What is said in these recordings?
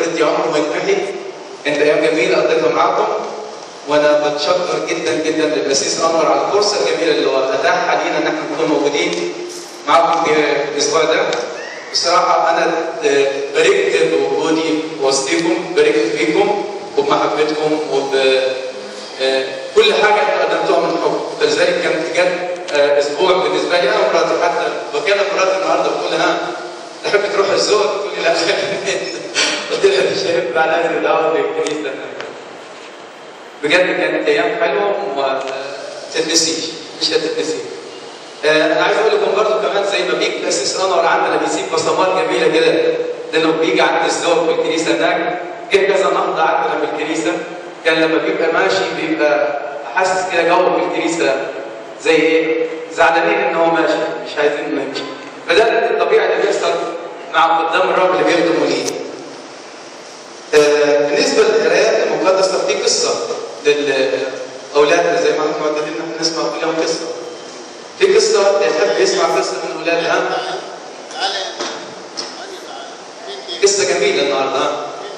تدي عمر وينتهي كانت ايام جميله قضيتها معاكم وانا بتشكر جدا جدا للاسيس انور على الفرصه الجميله اللي هو اتاحها لينا ان احنا نكون موجودين معاكم في الاسبوع ده بصراحه انا باركت بوجودي وسطيكم باركت فيكم وبمحبتكم وب كل حاجه انتوا قدمتوها من حب فلذلك كان بجد اسبوع بالنسبه لي انا ومراتي حتى بكلم مراتي النهارده بقول لها تحب تروح الزور تقول لي لا قلت لها مش هينفع لازم دعوه بالكنيسه بجد كانت ايام حلوه وما تتنسيش مش هتتنسي انا عايز اقول لكم برضو كمان زي ما بيجي الاسيس انور عندنا بيسيب بصمات جميله كده لانه بيجي عند الزور في الكنيسه هناك جه كذا نهضه عندنا في الكنيسه كان لما بيبقى ماشي بيبقى حاسس كده جو في الكنيسه زي ايه؟ زعلانين ان هو ماشي مش عايزين انه يمشي فده الطبيعي اللي بيحصل مع قدام الرب اللي بيخدموا ليه. آه بالنسبه للقرايات المقدسه في قصه للاولاد زي ما انتم معتادين ان احنا نسمع كل يوم قصه. في قصه يحب يسمع قصه من اولادها قصه جميله النهارده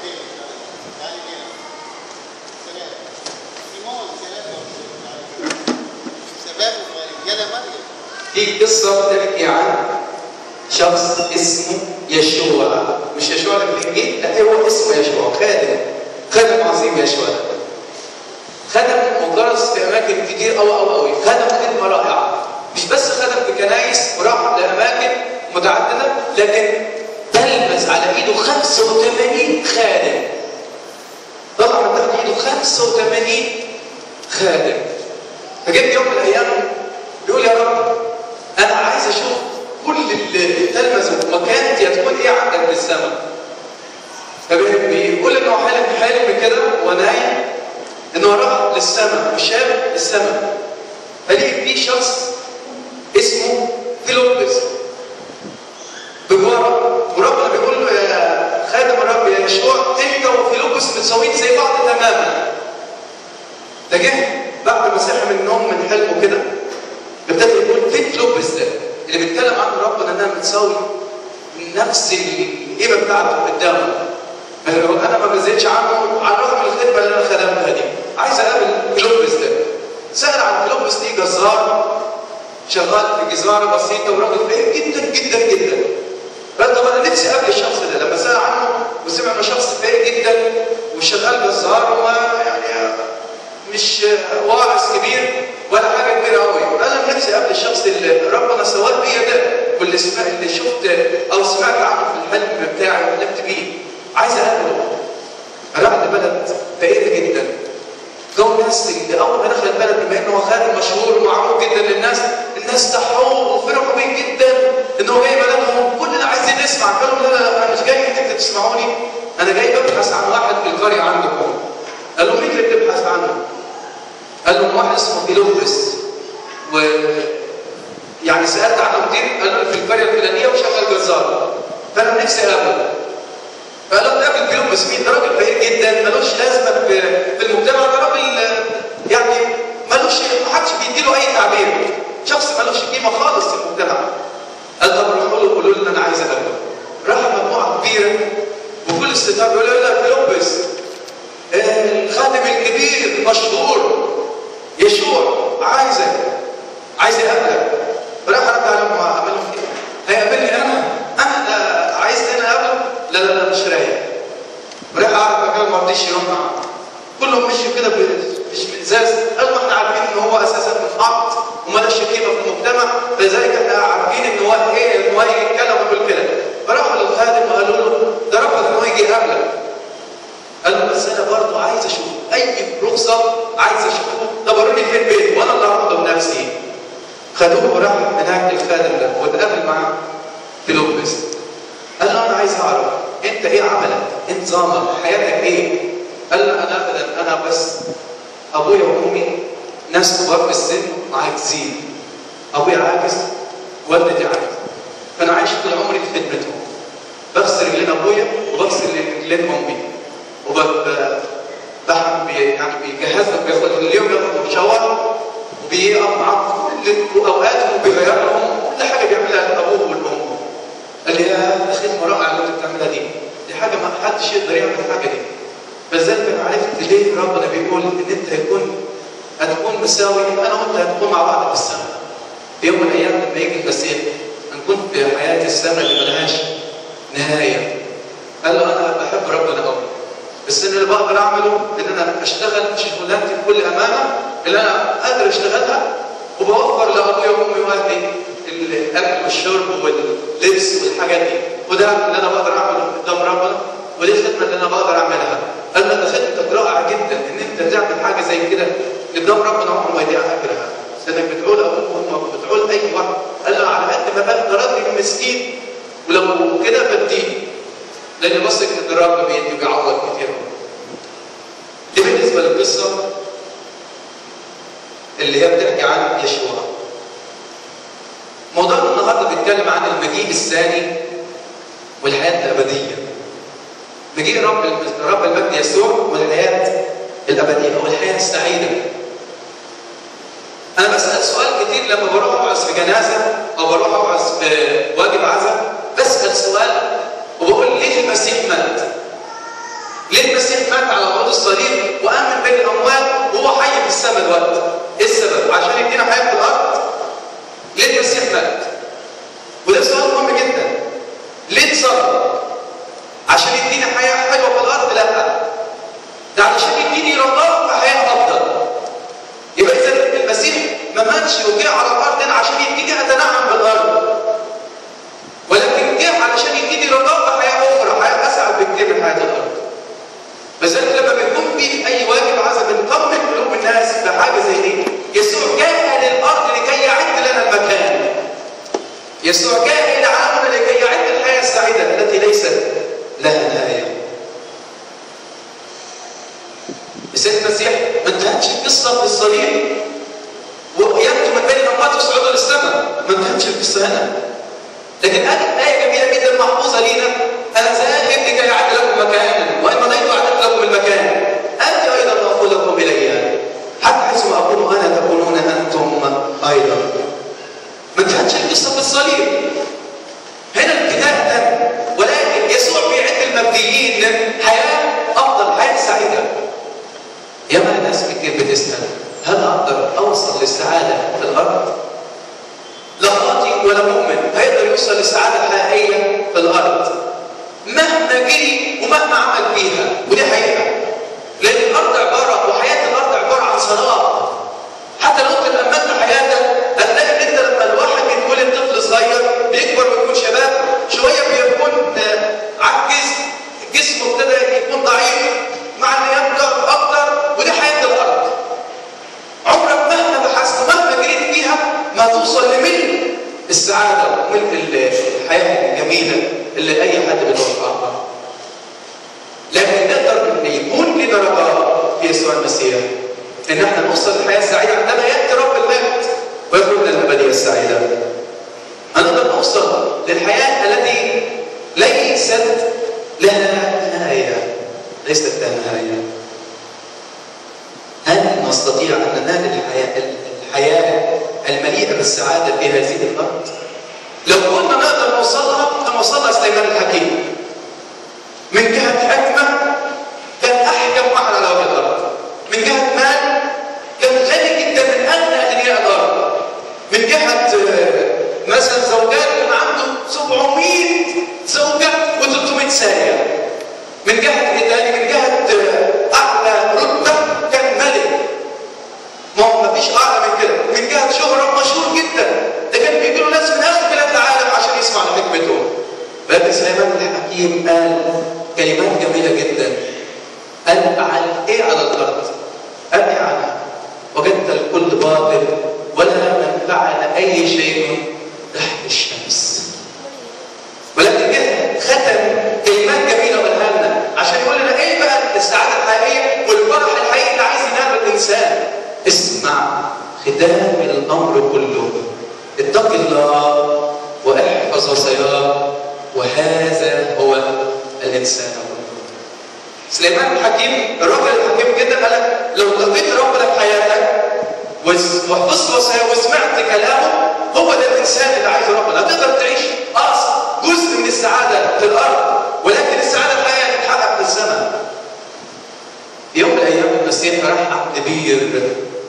في قصة بتحكي عن شخص اسمه يشوع مش يشوع اللي في الانجيل لا هو اسمه يشوع خادم خادم عظيم يشوع خدم وجرس في اماكن كتير قوي قوي قوي خدم خدمه رائعه مش بس خدم في كنايس وراح لاماكن متعدده لكن تلمس على ايده 85 خادم طلع من تحت ايده 85 خادم فجيت يوم من الايام بيقول يا رب انا عايز اشوف كل اللي تلمسه مكانتي هتكون ايه عندك في السماء فبيقول انه حلم حلم كده ونايم انه راح للسماء وشاف السماء فلقي في شخص اسمه فيلوبس بجواره وربنا بيقول له يا خادم الرب يا يشوع انت وفيلوبس متساويين زي بعض تماما ده جه بعد ما صحي من النوم من حلمه كده ابتدى يقول فين فيلوبس ده اللي بيتكلم عنه ربنا انها متساوي نفس القيمه بتاعته قدامه انا ما بزيدش عنه على الرغم من الخدمه اللي انا خدمتها دي عايز اقابل فيلوبس ده سال عن فيلوبس دي جزار شغال في جزاره بسيطه وراجل فقير جدا جدا جدا قال طب انا نفسي اقابل الشخص ده لما سال عنه وسمع انه شخص فقير جدا وشغال جزار وما يعني مش واعظ كبير ولا حاجه كبيره قوي قال انا نفسي اقابل الشخص اللي ربنا سواه بيا ده واللي سمع اللي شفت او سمعت عنه في الحلم بتاعي وحلمت بيه عايز اقابله راح لبلد فقير جدا جو الناس اللي اول ما دخل البلد بما انه خادم مشهور ومعروف جدا للناس الناس تحوه وفرحوا بيه جدا ان هو جاي بلدهم كلنا عايزين نسمع قالوا لا لا انا مش جاي انك تسمعوني انا جاي ببحث عن واحد في القريه عندكم قالوا مين اللي بتبحث عنه؟ قال لهم واحد اسمه فيلوبس و يعني سالت عنه كتير قال له في القريه الفلانيه وشغال جزار فانا نفسي اقابله فقال له تقابل فيلوبس مين؟ ده راجل فقير جدا ملوش لازمه في المجتمع ده راجل يعني ملوش ما حدش بيديله اي تعبير شخص ملوش قيمه خالص في المجتمع قال طب روحوا له قولوا له ان انا عايز اقابله راح مجموعه كبيره وكل استطاعه بيقول له لا فيلوبس الخادم الكبير مشهور يشوع عايزك عايز يقابلك فراح رد عليهم عمل لهم ايه؟ هيقابلني انا؟ انا عايز انا اقابله؟ لا لا لا مش رايق راح قعد مكان ما رضيش يروح معاه كلهم مشوا كده مش بازاز قالوا احنا عارفين ان هو اساسا من ارض ومالوش قيمه في المجتمع فلذلك احنا عارفين ان هو ايه ان هو يتكلم ويقول كده فراحوا للخادم وقالوا له ده رفض ان هو يجي يقابلك قال له بس انا برضه عايز اشوف اي رخصه عايز اشوفه طب وروني فين بيته وانا اللي هروح بنفسي خدوه وراح هناك للخادم ده واتقابل معاه في لوبس قال له انا عايز اعرف انت ايه عملك؟ ايه نظامك؟ حياتك ايه؟ قال له انا ابدا انا بس ابويا وامي ناس كبار في السن عاجزين ابويا عاجز والدتي عاجز فانا عايش طول عمري في خدمتهم بغسل رجلين ابويا وبغسل رجلين امي وبحب يعني بيجهزهم بياخد اليوم ياخد شاور وبيقف معاهم كل اوقاتهم وبيغير لهم كل حاجه بيعملها الابوه والام قال لي يا خدمه رائعه اللي انت بتعملها دي دي حاجه ما حدش يقدر يعمل الحاجه دي فازاي انا عرفت ليه ربنا بيقول ان انت هيكون هتكون مساوي انا وانت هنكون مع بعض في السماء في يوم من الايام لما يجي المسيح هنكون في حياه السماء اللي ملهاش نهايه قال له انا بحب ربنا قوي بس ان اللي بقدر اعمله ان انا اشتغل شغلانتي بكل امانه اللي انا قادر اشتغلها وبوفر لابويا وامي واهلي الاكل والشرب واللبس والحاجات دي وده اللي انا بقدر اعمله قدام ربنا ودي الخدمه اللي انا بقدر اعملها قال له ده خدمتك رائعه جدا ان انت تعمل حاجه زي كده قدام ربنا عمره ما يضيع اجرها انك بتعول ابوك وامك بتعول اي واحد قال له على قد ما بقدر ادي المسكين ولو كده بديه لان بثق ان الرب بيدي وبيعوض كتير دي بالنسبه للقصه اللي هي بتحكي عن يشوع موضوعنا النهارده بيتكلم عن المجيء الثاني والحياه الابديه مجيء رب رب المجد يسوع والحياه الابديه او الحياه السعيده انا بسال سؤال كتير لما بروح اوعظ في جنازه او بروح اوعظ في واجب عزاء بسال سؤال وبقول ليه المسيح مات؟ ليه المسيح مات على عود الصليب وقام من بين الاموات وهو حي في السماء دلوقتي؟ ايه السبب؟ عشان يدينا حياه في الارض؟ ليه المسيح مات؟ وده سؤال مهم جدا. ليه اتصلب؟ عشان يدينا حياه حلوه في الارض؟ لا. ده علشان يديني رضاه وحياه افضل. يبقى اذا المسيح ما ماتش وجه على الارض هنا عشان يديني اتنعم بالارض. ولكن جه علشان يديني رضاه وحياه اخرى، حياه اسعد بكتير من حياه الارض. فذلك لما بيكون في اي واجب عزم بنطمن قلوب الناس بحاجه زي دي يسوع جاء للارض لكي يعد لنا المكان يسوع جاء الى عالمنا لكي يعد الحياه السعيده التي ليست لها نهايه السيد المسيح ما انتهتش القصه في الصليب وقيامته من بين الاموات وصعوده للسماء ما انتهتش القصه هنا لكن هذه آية جميلة جدا محفوظة لينا أنا ذاهب لكي أعد لكم مكانا وإن مضيت أعددت لكم المكان أنت أيضا مأخوذكم إلي حتى حيث ما أكون أنا تكونون أنتم أيضا ما انتهتش القصة في الصليب هنا الابتداء تم ولكن يسوع بيعد المبديين حياة أفضل حياة سعيدة ياما ناس كتير بتسأل هل أقدر أوصل للسعادة في الأرض؟ لا خاطئ ولا مؤمن هيقدر يوصل للسعادة الحقيقية في الأرض مهما جري ومهما عمل فيها ودي حقيقة لأن الأرض عبارة وحياة الأرض عبارة عن صلاة حتى لو أنت تأملت حياتك هتلاقي إن أنت لما الواحد بيتولد طفل صغير بيكبر ويكون شباب شوية بيكون عجز جسمه ابتدى يكون ضعيف مع إن يبدأ أكتر ودي حياة الأرض عمرك مهما بحثت مهما جريت فيها ما توصل لمن السعادة ومن الحياة الجميلة اللي أي حد بيتوقعها. لكن نقدر إن يكون لنا رجاء في يسوع المسيح إن احنا نوصل للحياة السعيدة عندما يأتي رب المجد ويخرجنا الأبدية السعيدة. هنقدر نوصل للحياة التي ليست لها نهاية. ليست لها نهاية. هل نستطيع أن ننال الحياة الحياة المليئة بالسعادة في هذه الأرض؟ لو كنا نقدر نوصلها كما وصلها سليمان الحكيم. من جهة حكمة كان أحكم واحد على وجه الأرض. من جهة مال كان غني جدا من أغنى أغنياء الأرض. من جهة مثلا زوجات كان عنده 700 زوجة و300 سارية. من جهة إيه تاني؟ من جهة أعلى رتبة كان ملك. ما هو مفيش أعلى من كده. من جهة شهرة مشهور جدا. ده كان بيجي له ناس من آخر بلاد العالم عشان يسمع لحكمته. لكن سليمان الحكيم قال كلمات جميلة جدا. قال أفعل إيه على الأرض؟ قال يعني وجدت الكل باطل ولا من فعل أي شيء تحت الشمس. ولكن جه ختم كلمات جميله قالها لنا عشان يقول لنا ايه بقى السعاده الحقيقيه والفرح الحقيقي اللي عايز ينال الانسان اسمع ختام الامر كله اتق الله واحفظ وصاياه وهذا هو الانسان كله سليمان الحكيم الراجل الحكيم جدا قال لك لو لقيت ربنا في حياتك وحفظت وصاياه وسمعت كلامه هو ده الانسان اللي عايزه ربنا هتقدر تعيش اه جزء من السعاده في الارض ولكن السعاده الحقيقيه المسيح راح عند بير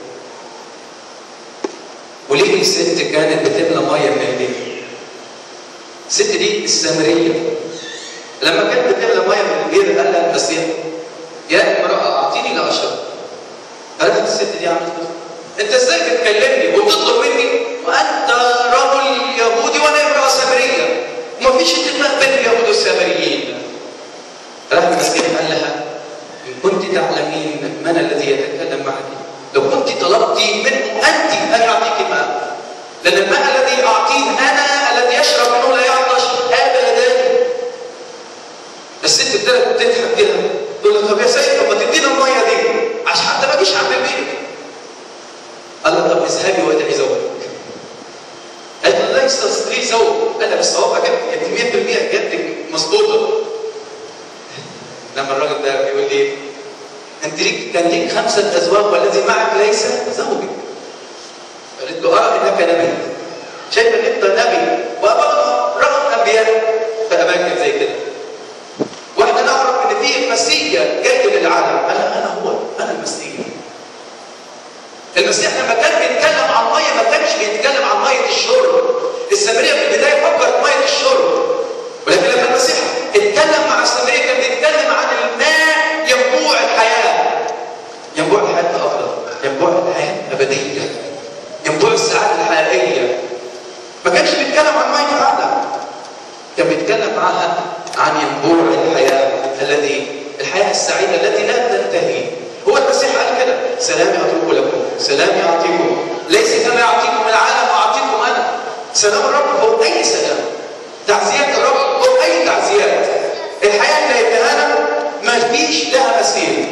وليه ست كانت بتملى ميه من البير الست دي السامريه لما كانت بتملى ميه من البير قال لها المسيح يا امراه اعطيني لاشرب قالت الست دي عملت كده انت ازاي بتكلمني وبتطلب مني وانت رجل يهودي وانا امراه سامريه ومفيش اتفاق بين اليهود والسامريين راح المسيح قال لها ان كنت تعلمين من الذي يتكلم معك لو كنت طلبت منه انت ان يعطيك الماء لان الماء الذي اعطيه انا الذي يشرب منه لا يعطش ابدا الست ابتدت تضحك كده تقول له طب يا سيد طب ما تدينا الميه دي عشان حتى ما اجيش عند البيت قال لها طب اذهبي وادعي زوجك قالت له ليس لي زوج قال لها بس هو اجابتك 100% اجابتك مظبوطه لما الراجل ده بيقول لي انت ليك كان ليك خمسه ازواج والذي معك ليس زوجك قالت له اه انك نبي شايف ان انت نبي وابغى رغم انبياء في اماكن زي كده واحنا نعرف ان في مسيح جاي للعالم قال انا هو انا المسيح المسيح لما كان بيتكلم عن ميه ما كانش بيتكلم عن ميه الشرب السامريه في البدايه فكرت ميه الشرب ولكن لما المسيح اتكلم مع السامريه كان بيتكلم عن الماء ينبوع الحياه ينبوع الحياه الافضل ينبوع الحياه الابديه ينبوع السعاده الحقيقيه ما كانش بيتكلم عن ميه العالم كان بيتكلم معها عن ينبوع الحياه الذي الحياه السعيده التي لا تنتهي هو المسيح قال كده سلامي اترك لكم سلامي اعطيكم ليس كما يعطيكم العالم واعطيكم انا سلام الرب هو اي سلام تعزيات الرب هو اي تعزيات الحياه اللي اداها ما فيش لها مثيل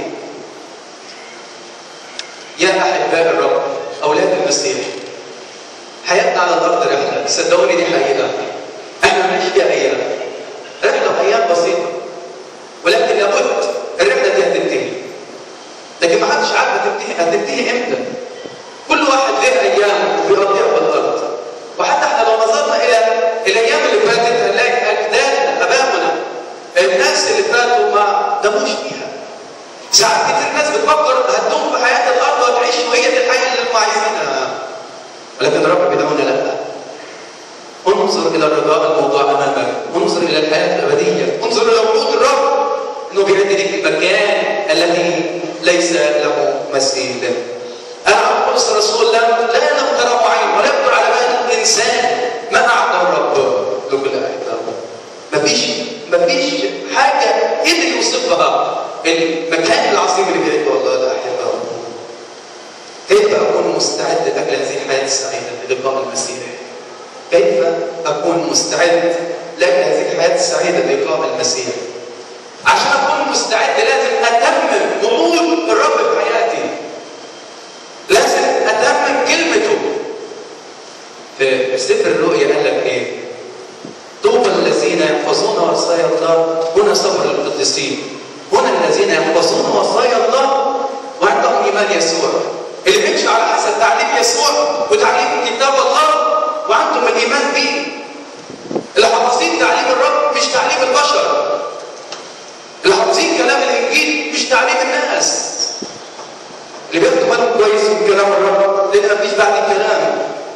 يا احباء الرب اولاد المسيح حياتنا على الارض رحله صدقوني دي حقيقه احنا بنعيش فيها ايام رحله ايام بسيطه ولكن لابد الرحله دي هتنتهي لكن ما حدش عارف هتنتهي هتنتهي امتى كل واحد له ايام بيقضيها في الارض وحتى احنا لو نظرنا الى الايام اللي فاتت هنلاقي اجداد ابائنا الناس اللي فاتوا ما دموش فيها ساعات كتير الناس بتفكر هتدوم في حياه الارض وهتعيش وهي دي الحياه اللي هم عايزينها ولكن الرب بيدعونا لا انظر الى الرجاء الموضوع امامك انظر الى الحياه الابديه انظر الى وجود الرب انه بيعد لك المكان الذي ليس له مثيل انا عبد بولس الرسول لم لا لم تره عين ولا يقدر على بال الانسان ما اعطى الرب لكل احبائه مفيش مفيش حاجه قدر يوصفها المكان العظيم اللي بيعده الله لاحبائه كيف اكون مستعد لاجل هذه الحياه السعيده للقاء المسيح كيف اكون مستعد لاجل هذه الحياه السعيده للقاء المسيح عشان اكون مستعد لازم اتمم وعود الرب في حياتي لازم اتمم كلمته في سفر الرؤيا قال لك ايه طوبى الذين يحفظون وصايا الله هنا صبر القديسين هنا الذين يحفظون وصايا الله وعندهم ايمان يسوع اللي بيمشي على حسب تعليم يسوع وتعليم كتاب الله وعندهم الايمان به اللي حافظين تعليم الرب مش تعليم البشر اللي حافظين كلام الانجيل مش تعليم الناس اللي بياخدوا بالهم كويس من كلام الرب لان مفيش بعد كلام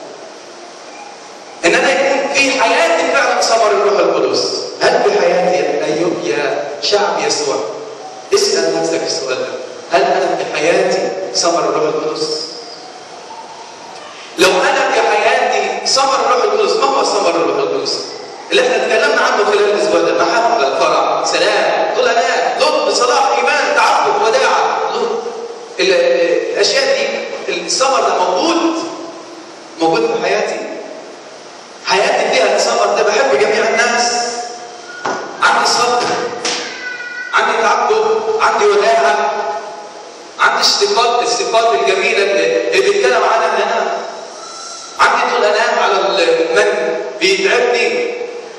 ان انا يكون في حياتي فعلا ثمر الروح القدس هل في حياتي يا ايوب يا شعب يسوع اسال نفسك السؤال ده هل انا في حياتي ثمر الروح القدس لو انا في حياتي ثمر الروح القدس ما هو ثمر الروح القدس اللي احنا اتكلمنا عنه خلال الاسبوع ده محبه فرح سلام طلنات لطف صلاح ايمان تعفف وداعه الاشياء دي الثمر ده موجود موجود في حياتي حياتي فيها الثمر ده بحب جميع الناس عندي صبر عندي تعبد عندي وداعه عندي الصفات الصفات الجميله اللي بيتكلم عنها هنا عندي طول انام على من بيتعبني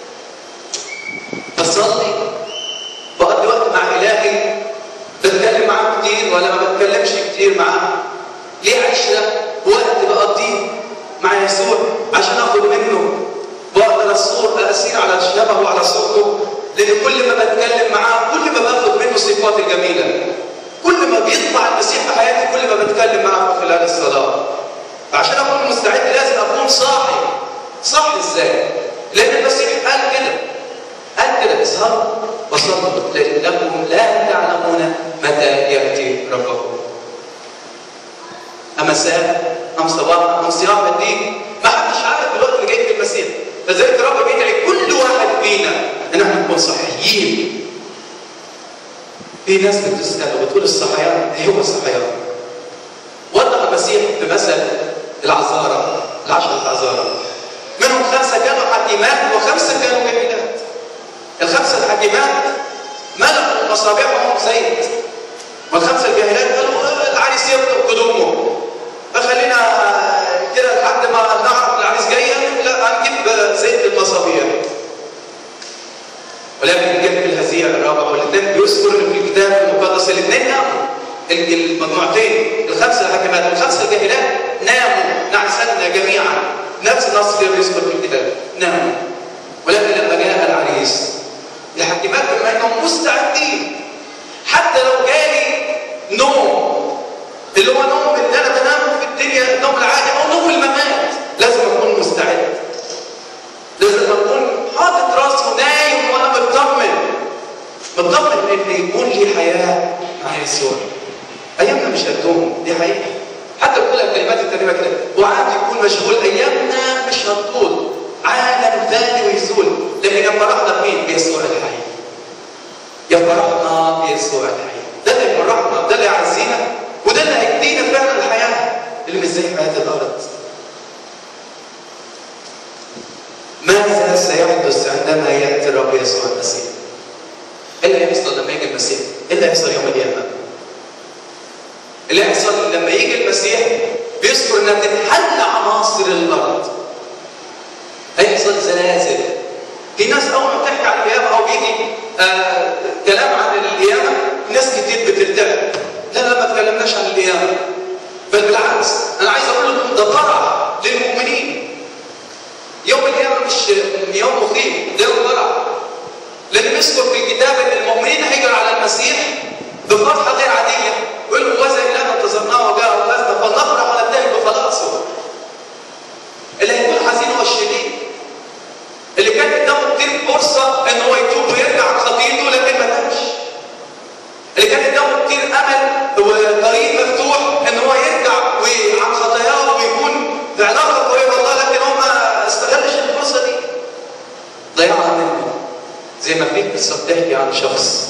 بصلي بقضي وقت مع الهي بتكلم معاه كتير ولا ما بتكلمش كتير معاه ليه عشرة وقت بقضيه مع يسوع عشان اخد منه واقدر الصور اسير على شبهه وعلى صورته لان كل ما بتكلم معاه كل ما باخد منه صفات الجميله كل ما بيطلع المسيح في بتكلم معاه خلال الصلاه فعشان اكون مستعد لازم اكون صاحي صاحي ازاي لان المسيح قال كده قال كده اسهروا وصلوا لانكم لا تعلمون متى ياتي ربكم اما مساء ام صباح ام صيام الدين ما حدش عارف الوقت اللي جاي في المسيح فذلك الرب بيدعي كل واحد فينا ان احنا نكون صحيين في ناس بتسال وبتقول الصحيان ايه هو الصحيان؟ وضح المسيح بمثل العذارى العشرة العذارى منهم خمسة كانوا حكيمات وخمسة كانوا جاهلات الخمسة الحكيمات ملأوا مصابيحهم زيت والخمسة الجاهلات قالوا العريس يبدأ قدومه فخلينا كده لحد ما نعرف العريس جاي لا هنجيب زيت المصابيح ولكن الجهل الهزيع الرابع والاثنين بيذكر في الكتاب المقدس الاثنين ناموا المجموعتين الخمسه الحاكمات والخمسه الجاهلات ناموا نعسنا جميعا نفس النص اللي بيذكر في الكتاب ناموا ولكن لما جاء العريس الحاكمات بما انهم مستعدين حتى لو جالي نوم اللي هو نوم اللي انا بنامه في الدنيا النوم العادي او نوم الممات لازم اكون مستعد لازم اكون حاطط راسي ونايم وانا مطمن مطمن ان يكون لي حياه مع يسوع ايامنا مش هتدوم دي حقيقه حتى بقول الكلمات التانية كده وعاد يكون مشغول ايامنا مش هتطول عالم ثاني ويزول لكن يفرحنا بمين؟ بيسوع الحي يفرحنا بيسوع الحي ده اللي يفرحنا ده اللي يعزينا وده اللي هيدينا فعلا الحياه اللي مش زي حياه الارض ماذا سيحدث عندما ياتي الرب يسوع المسيح؟ ايه اللي هيحصل لما يجي المسيح؟ ايه اللي هيحصل يوم القيامه؟ اللي هيحصل لما يجي المسيح بيذكر انها تتحل عناصر الارض. هيحصل زلازل. في ناس اول ما بتحكي عن القيامه او بيجي آه كلام عن القيامه ناس كتير بترتعب. لا لا ما تكلمناش عن القيامه. بل بالعكس انا عايز اقول لكم ده فرح للمؤمنين. يوم القيامه مش يوم مخيف ده يوم فرح. لان بيذكر في الكتاب ان المؤمنين هيجروا على المسيح بفرحه غير عاديه ويقول وذا الهنا انتظرناه وجاء وفازنا فلنفرح ونبتهج بخلاصه اللي هيكون حزين هو الشرير اللي كان قدامه كتير فرصه ان هو يتوب ويرجع عن خطيته لكن ما تابش اللي كان قدامه كتير امل وطريق مفتوح ان هو يرجع عن خطاياه ويكون في علاقه قويه بالله لكن هو ما استغلش الفرصه دي ضيعها منه زي ما في قصه بتحكي عن شخص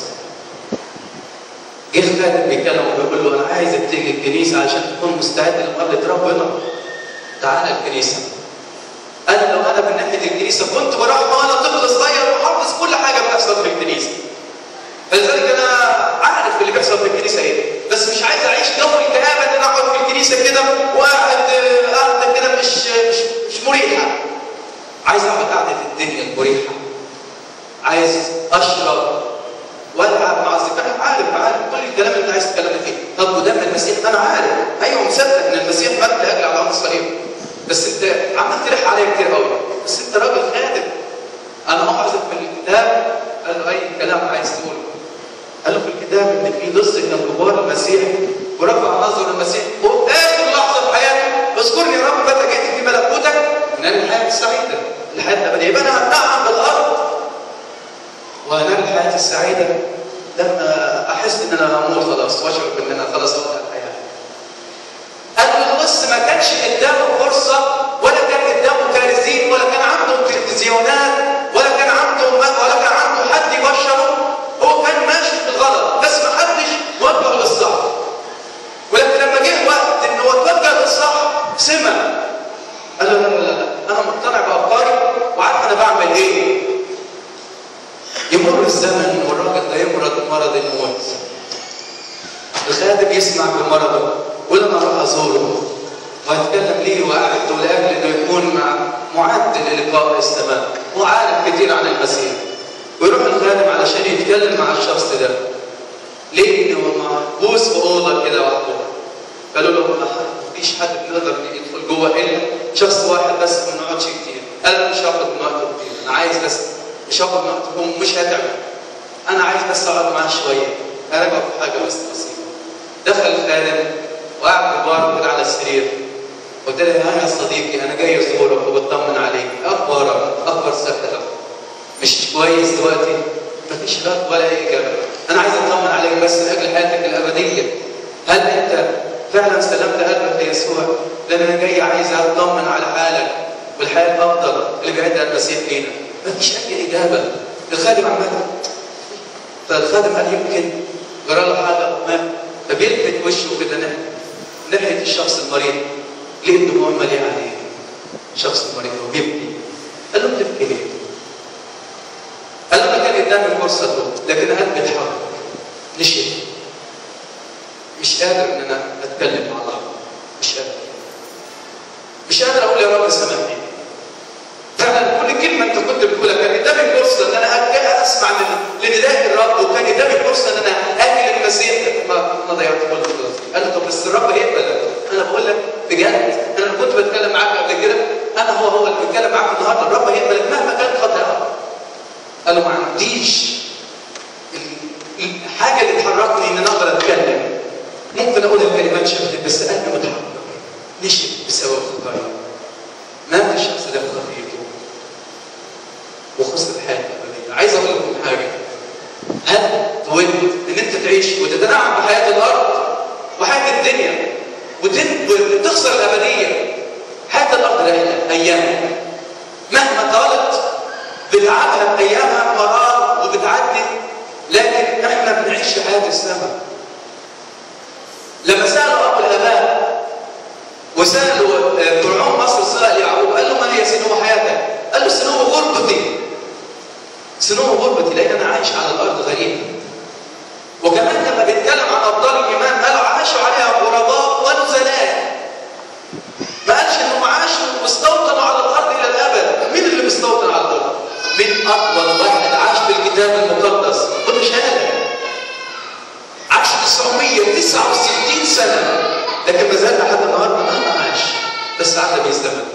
جه خادم بيتكلم وبيقول له انا عايزك تيجي الكنيسه عشان تكون مستعد لمقابله ربنا تعالى الكنيسه انا لو انا من ناحيه الكنيسه كنت بروح وانا طفل صغير وحافظ كل حاجه بتحصل في الكنيسه فلذلك انا عارف اللي بيحصل في الكنيسه ايه بس مش عايز اعيش جو الكآبه ان انا اقعد في الكنيسه كده وقاعد قاعده كده مش مش مش مريحه عايز اقعد قعده الدنيا المريحه عايز اشرب والعب مع الذكر عارف عارف كل الكلام اللي انت عايز تتكلم فيه طب ودم المسيح انا عارف ايوه مصدق ان المسيح مات لاجل على عنق الصليب بس انت عمال تلح عليا كتير قوي بس انت راجل خادم انا احفظك من الكتاب قال له اي كلام عايز تقوله قال له في الكتاب ان في لص كان جبار المسيح ورفع نظر المسيح واخر لحظه في حياته اذكرني يا رب متى جئت في ملكوتك من الحياه السعيده الحياه الابديه يبقى انا هتنعم بالارض وانال الحياه السعيده لما احس ان انا هموت خلاص واشعر ان انا خلاص وقت الحياه. قال اللص ما كانش قدامه فرصه ولا كان قدامه كارثين ولا كان عنده تلفزيونات ولا كان عنده ولا كان عنده حد يبشره هو كان ماشي في الغلط بس ما حدش وجهه للصح. ولكن لما جه وقت ان هو اتوجه للصح سمع قال له لا لا لا انا مقتنع بافكاري وعارف انا بعمل ايه. يمر الزمن والراجل ده يمرض مرض الموت الخادم يسمع بمرضه يقول انا اروح ازوره وهتكلم ليه واعده لاجل انه يكون مع معد للقاء السماء هو عارف كتير عن المسيح ويروح الخادم علشان يتكلم مع الشخص ده ليه انه محبوس في اوضه كده وحده قالوا له ما فيش حد بنقدر يدخل جوه الا شخص واحد بس ما نقعدش كتير قال انا مش هاخد من وقته كتير انا عايز بس مش هاخد من وقتهم مش هتعب انا عايز بس اقعد معاه شويه اراجع في حاجه بس بسيطه دخل الخادم وقعد قلت لها ها يا صديقي انا جاي ازورك وبطمن عليك اخبارك اخبار صحتك مش كويس دلوقتي مفيش رد ولا اي اجابه انا عايز اطمن عليك بس من اجل حياتك الابديه هل انت فعلا سلمت قلبك ليسوع لان انا جاي عايز اطمن على حالك والحياه الافضل اللي بيعدها المسيح لينا مفيش اي اجابه الخادم عمال فالخادم قال يمكن جرى له حاجه او ما فبيلفت وشه كده ناحيه ناحيه الشخص المريض ليه الدموع مليئه عليه شخص مريض وبيبكي قال له بتبكي ليه؟ قال له انا كان قدامي فرصه تقول لكن قلبي اتحرك نشف مش قادر ان انا اتكلم مع الله مش قادر مش قادر اقول يا رب سامحني فعلا كل كلمه انت كنت بتقولها كان قدامي فرصه ان انا أبقى اسمع من لنداء الرب وكان قدامي فرصه ان انا اجي للمسيح ما ما ضيعت كل الفرص قال له طب بس الرب هيقبلك انا بقول لك بجد انا كنت بتكلم معاك قبل كده انا هو هو اللي بتكلم معاك النهارده الرب هيقبلك مهما كانت خطأك قال له ما عنديش الحاجه اللي تحركني ان انا اقدر اتكلم ممكن اقول الكلمات شبهت بس قلبي متحرك نشف بسبب خطايا مات الشخص ده بخطيته وخسر حياته الابديه عايز اقول لكم حاجه هل تود ان انت تعيش وتتنعم بحياه الارض وحياه الدنيا وتخسر الابديه حياه الارض رحله ايام مهما طالت بتعبها ايامها مرار وبتعدي لكن احنا بنعيش في حياه السماء لما سالوا ابو الاباء وسالوا فرعون مصر سال يعقوب قال له ما هي سنو حياتك؟ قال له سنو غربتي سنو غربتي لان انا عايش على الارض غريب وكمان لما بيتكلم عن ابطال الايمان قال عاشوا عليها غرباء ونزلاء ما قالش انهم عاشوا واستوطنوا على الارض الى الابد مين اللي مستوطن على الارض؟ من اطول واحد عاش في الكتاب المقدس وده شهاده عاش 969 سنه لكن ما زال لحد النهارده مهما عاش بس عدى بيستمر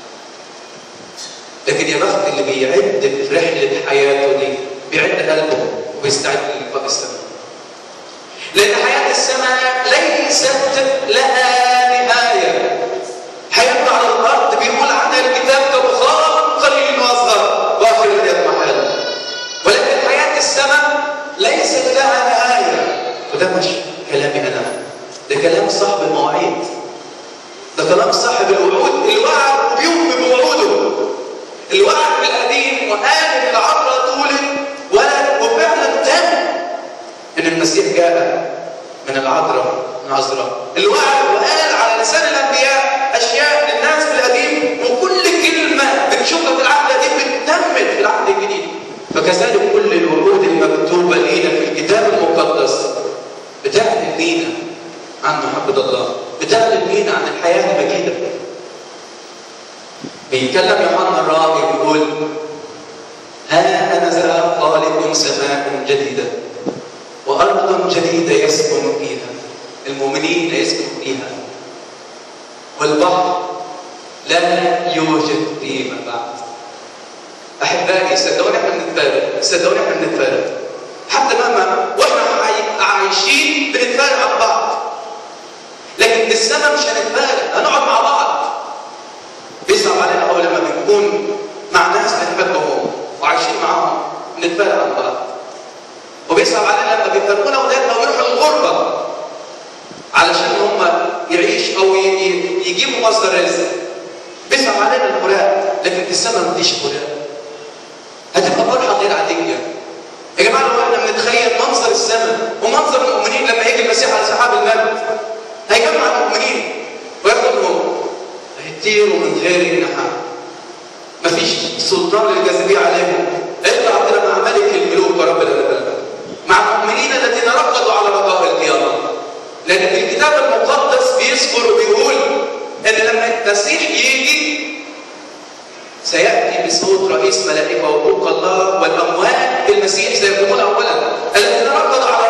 لكن يا بخت اللي بيعد في رحله حياته دي بيعد قلبه وبيستعد للقاء السماء لان حياه السماء ليست لها نهايه حياتنا على الارض بيقول عنها الكتاب كبخار قليل واصغر واخر يضمحل ولكن حياه السماء ليست لها نهايه وده مش كلامي انا ده كلام صاحب المواعيد ده كلام صاحب الوعود اللي وعد وبيوفي بوعوده اللي وعد بالقديم وقال ان العبره طولت ولد وفعلا تم ان المسيح جاء من العذراء من عذراء اللي وعد وقال على لسان الانبياء اشياء للناس في القديم وكل كلمه بنشوفها في العهد القديم بتكمل في العهد الجديد فكذلك كل الوعود المكتوبه لينا في الكتاب المقدس بتعلن لينا عن محبة الله بتعلن لينا عن الحياة المجيدة بيتكلم يوحنا الراوي بيقول ها أنا ذا خالق سماء جديدة وأرض جديدة يسكن فيها المؤمنين يسكن فيها والبحر لا يوجد فيما بعد أحبائي صدقوني احنا بنتفارق صدقوني احنا بنتفارق حتى مهما واحنا عايشين بنتفارق عن بعض لكن في السماء مش هنتفارق هنقعد مع بعض بيصعب علينا قوي لما بنكون مع ناس بنحبهم وعايشين معاهم بنتفارق عن بعض وبيصعب علينا لما بيفرقونا اولادنا ويروحوا الغربه علشان هم يعيش او يجيبوا مصدر رزق بيصعب علينا الفراق لكن في السماء مفيش فراق هتبقى فرحه غير عاديه يا جماعه لو احنا بنتخيل منظر السماء ومنظر المؤمنين لما يجي المسيح على سحاب المجد هيجمع المؤمنين وياخدهم هيطيروا من غير جناحات مفيش سلطان للجاذبيه عليهم اطلع كده مع ملك الملوك ورب الالباب مع المؤمنين الذين رقدوا على رجاء القيامه لان في الكتاب المقدس بيذكر وبيقول ان لما المسيح يجي سيأتي بصوت رئيس ملائكة وفوق الله والأموات بالمسيح سيكونون أولا الذين ركضوا على